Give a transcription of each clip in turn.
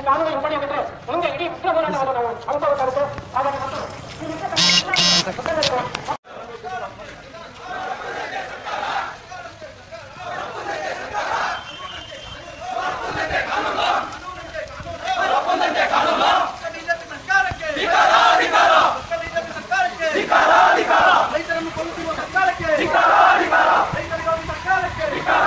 ಕಾನೂನು ಹಿಂಪಡೆಯದಿದ್ರೆ ಮುಂದೆ ಇಡೀ ಉಗ್ರ ಹೋರಾಟವನ್ನು ನಾವು ಹಮ್ಮಿಕೊಳ್ಳಬೇಕಾಗುತ್ತೆ ಹಾಗಾಗಿ ಮತ್ತು ಈ ವಿಷಯದ ಎಲ್ಲ ಮುಖಂಡರು ಬಿಜೆಪಿ ಸರ್ಕಾರಕ್ಕೆ ಬಿಜೆಪಿ ಸರ್ಕಾರಕ್ಕೆ ರೈತರನ್ನು ಕೊಲ್ಲುತ್ತಿರುವ ಸರ್ಕಾರಕ್ಕೆ ರೈತರಿಗಾಗಿ ಸರ್ಕಾರಕ್ಕೆ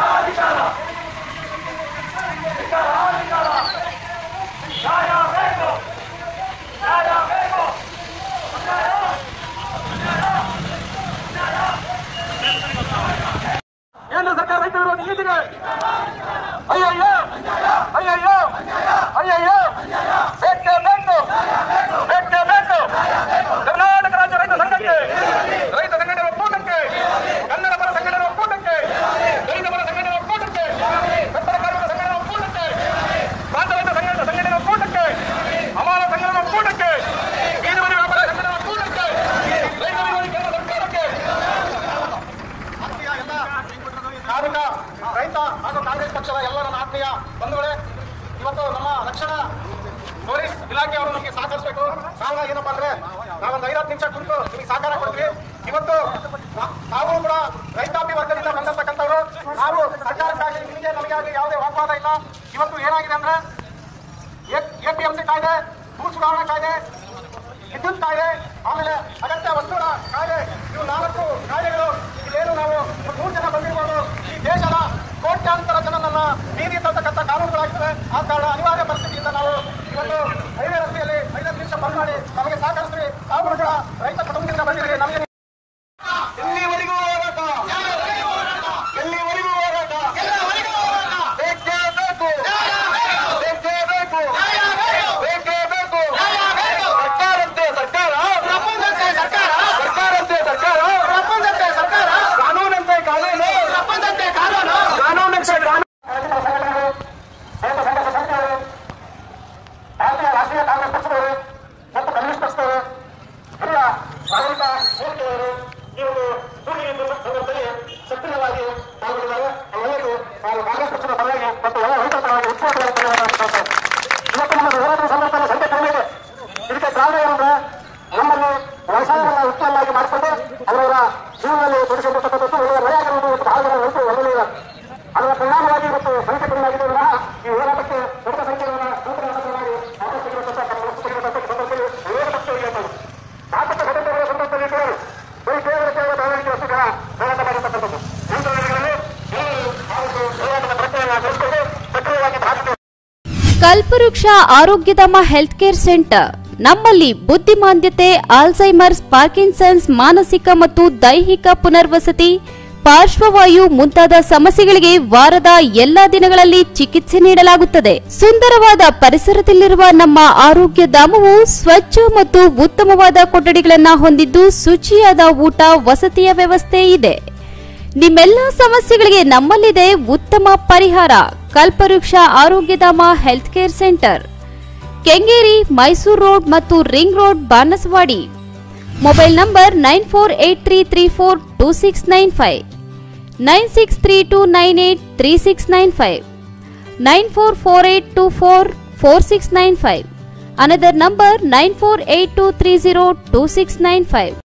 ಕೇಂದ್ರ ಸರ್ಕಾರ ರೈತ ವಿರೋಧಿ ನೀತಿಗೆ ಅಯ್ಯಯ್ಯೋ ಅಯ್ಯಯ್ಯೋ ಅಯ್ಯಯ್ಯೋ ಬೇಕೇ ಬೇಕು ಬೇಕೇ ಬೇಕು ಕರ್ನಾಟಕ ರಾಜ್ಯ ರೈತ ಸಂಘಕ್ಕೆ ರೈತ ಸಂಘಟನೆ ಒಕ್ಕೂಟಕ್ಕೆ ಕನ್ನಡ ಪರ ಸಂಘಟನೆ ಒಕ್ಕೂಟಕ್ಕೆ ದಲಿತ ಪರ ಸಂಘಟನೆ ಒಕ್ಕೂಟಕ್ಕೆ ಕನ್ನಡ ಕಾರ್ಮಿಕ ಸಂಘಟನೆ ಒಕ್ಕೂಟಕ್ಕೆ ಪ್ರಾಂತ ರೈತ ಸಂಘಟನೆ ಸಂಘಟನೆ ಒಕ್ಕೂಟಕ್ಕೆ ಅಮಾಲ ಸಂಘಟನೆ ಒಕ್ಕೂಟಕ್ಕೆ ಬೀದಿಬದಿ ವ್ಯಾಪಾರ ಸಂಘಟನೆ ಒಕ್ಕೂಟಕ್ಕೆ ರೈತ ವಿರೋಧಿ ಕೇಂದ್ರ ಸರ್ಕಾರಕ್ಕೆ ಕಾರ್ಮಿಕ ರೈತ ಹಾಗೂ ಕಾಂಗ್ರೆಸ್ ಪಕ್ಷದ ಎಲ್ಲ ನನ್ನ ಆತ್ಮೀಯ ಬಂಧುಗಳೇ ಇವತ್ತು ನಮ್ಮ ರಕ್ಷಣಾ ಪೊಲೀಸ್ ಇಲಾಖೆಯವರು ನಮಗೆ ಸಹಕರಿಸಬೇಕು ಕಾರಣ ಏನಪ್ಪಾ ಅಂದ್ರೆ ನಾವೊಂದು ಐವತ್ತು ನಿಮಿಷ ಕುರಿತು ನಿಮಗೆ ಸಹಕಾರ ಕೊಡ್ತೀವಿ ಇವತ್ತು ನಾ- ನಾವು ಕೂಡ ರೈತಾಪಿ ವರ್ಗದಿಂದ ಬಂದಿರ್ತಕ್ಕಂಥವ್ರು ನಾವು ಸರ್ಕಾರಕ್ಕಾಗಿ ನಿಮಗೆ ನಮಗಾಗಿ ಯಾವುದೇ ವಾಗ್ವಾದ ಇಲ್ಲ ಇವತ್ತು ಏನಾಗಿದೆ ಅಂದ್ರೆ ಎಪಿಎಂಸಿ ಕಾಯ್ದೆ ಭೂ ಸುಧಾರಣಾ ಕಾಯ್ದೆ ವಿದ್ಯುತ್ ಕಾಯ್ದೆ ಆಮೇಲೆ ಅಗತ್ಯ ವಸ್ತುಗಳ ಕಾಯ್ದೆ ಇವು ನಾಲ್ಕು ಕಾಯ್ದೆಗಳು ಇಲ್ಲೇನು ನಾವು ಒಂದು ಮೂರು ಜನ ಬಂದಿರ್ಬೋದು ಈ ದೇಶದ ಕೋಟ್ಯಾಂತರ ಜನರನ್ನ ಬೀದಿ ತರ್ತಕ್ಕಂಥ ಕಾನೂನುಗಳಾಗ್ತವೆ ಆ ಕಾರಣ ಅನಿವಾರ್ಯ ಪರಿಸ್ಥಿತಿಯಿಂದ ನಾವು ಇವತ್ತು ಹೈವೇ ರಸ್ತೆಯಲ್ಲಿ ಐದತ್ತು ನಿಮಿಷ ಬಂದ್ ಮಾಡಿ ನಮಗೆ ಸಹಕರಿಸ್ತೀವಿ ತಾವು ಕೂಡ ರೈತ ಕುಟುಂಬದಿಂದ ಬಂದಿದ್ದೀವಿ ನಮಗೆ ಎಲ್ಲಿವರೆಗೂ ಹೋರಾಟ ಎಲ್ಲಿವರೆಗೂ ಹೋರಾಟ ಬೇಕೇ ಬೇಕು ಬೇಕೇ ಬೇಕು ಬೇಕೇ ಬೇಕು ಸರ್ಕಾರಂತೆ ಸರ್ಕಾರ ಸರ್ಕಾರಂತೆ ಸರ್ಕಾರ ಕಾನೂನಂತೆ ಕಾನೂನು ಕಾನೂನಂತೆ ಕಾನೂನು ಭಾರತೀಯ ರಾಷ್ಟ್ರೀಯ ಕಾಂಗ್ರೆಸ್ ಪಕ್ಷದವರು ಮತ್ತು ಕಮ್ಯುನಿಸ್ಟ್ ಪಕ್ಷದವರು ಹಿರಿಯ ನಾಗರಿಕ ವೇದಿಕೆಯವರು ಈ ಒಂದು ಕೂಡಿಗೆ ಸಂದರ್ಭದಲ್ಲಿ ಸಕ್ರಿಯವಾಗಿ ಪಾಲ್ಗೊಂಡಿದ್ದಾರೆ ಅವರೆಲ್ಲರಿಗೂ ನಾನು ಕಾಂಗ್ರೆಸ್ ಪಕ್ಷದ ಪರವಾಗಿ ಮತ್ತು ಎಲ್ಲ ರೈತರ ಪರವಾಗಿ ಉತ್ಸಾಹವಾಗಿ ಧನ್ಯವಾದಗಳನ್ನು ಇವತ್ತು ನಮ್ಮ ಹೋರಾಟದ ಸಂದರ್ಭದಲ್ಲಿ ಸಂಖ್ಯೆ ಕಡಿಮೆ ಇದೆ ಇದಕ್ಕೆ ಕಾರಣ ಏನಂದ್ರೆ ನಮ್ಮಲ್ಲಿ ವ್ಯವಸಾಯವನ್ನ ಉತ್ತಮವಾಗಿ ಮಾಡಿಕೊಂಡು ಅವರವರ ಜೀವನದಲ್ಲಿ ತೊಡಗಿಸಿರ್ತಕ್ಕಂಥದ್ದು ಒಳ್ಳೆಯ ಮಳೆಯಾಗಿರುವುದು ಇವತ್ತು ಬಹಳ ಜನ ರೈತರು ಒಳ್ಳೆಯ ಅದರ ಪರಿಣಾಮವಾಗಿ ಇವತ್ತು ಸಂಖ್ಯೆ ಕಡಿಮೆ ಆಗಿದೆ ವಿನಃ ಈ ಹೋರಾಟಕ್ಕೆ ದೊಡ್ಡ ಸಂಖ್ಯೆಯ ಸೂತ್ರವಾಗಿ ಆದಷ್ಟು ಇರತಕ್ಕ ತಮ್ಮ ವಸ್ತು ತೆಗೆದುಕೊಳ್ಳತಕ್ಕ ಸಂದರ್ಭದಲ್ಲಿ ವಿರೋಧ ಪಕ್ಷಗಳಿಗೆ ಹೇಳ್ತಾರೆ ಶಾಸಕ ಘಟಕಗಳ ಸಂದರ್ಭದಲ್ಲಿ ಕೂಡ ಬರೀ ಕೇವಲ ಕೇವಲ ಬೆಳವಣಿಗೆ ಅಷ್ಟು ಜನ ಹೋರಾಟ ಮಾಡಿರ್ತಕ್ಕಂಥದ್ದು ಮುಂದಿನ ದಿನಗಳಲ್ಲಿ ಎಲ್ಲರೂ ಆ ಒಂದು ಹೋರಾಟದ ಪ್ರಕ್ರಿಯೆಯನ್ನು ನಡೆಸಿಕೊಂಡು ಸಕ್ರಿಯವಾಗಿ ಭಾಗಿಸಿ ಕಲ್ಪವೃಕ್ಷ ಆರೋಗ್ಯಧಾಮ ಹೆಲ್ತ್ ಕೇರ್ ಸೆಂಟರ್ ನಮ್ಮಲ್ಲಿ ಬುದ್ಧಿಮಾಂದ್ಯತೆ ಆಲ್ಝೈಮರ್ಸ್ ಪಾರ್ಕಿನ್ಸನ್ಸ್ ಮಾನಸಿಕ ಮತ್ತು ದೈಹಿಕ ಪುನರ್ವಸತಿ ಪಾರ್ಶ್ವವಾಯು ಮುಂತಾದ ಸಮಸ್ಯೆಗಳಿಗೆ ವಾರದ ಎಲ್ಲಾ ದಿನಗಳಲ್ಲಿ ಚಿಕಿತ್ಸೆ ನೀಡಲಾಗುತ್ತದೆ ಸುಂದರವಾದ ಪರಿಸರದಲ್ಲಿರುವ ನಮ್ಮ ಆರೋಗ್ಯ ಧಾಮವು ಸ್ವಚ್ಛ ಮತ್ತು ಉತ್ತಮವಾದ ಕೊಠಡಿಗಳನ್ನು ಹೊಂದಿದ್ದು ಶುಚಿಯಾದ ಊಟ ವಸತಿಯ ವ್ಯವಸ್ಥೆ ಇದೆ ನಿಮ್ಮೆಲ್ಲ ಸಮಸ್ಯೆಗಳಿಗೆ ನಮ್ಮಲ್ಲಿದೆ ಉತ್ತಮ ಪರಿಹಾರ Kalpavriksha Arogyadhama health care centre Kengeri Mysore road ಮತ್ತು ring road Banasawadi mobile number nine four eight three three four two six nine five nine six three two nine eight three six nine five nine four four eight two four four six nine five another number nine four eight two three zero two six nine five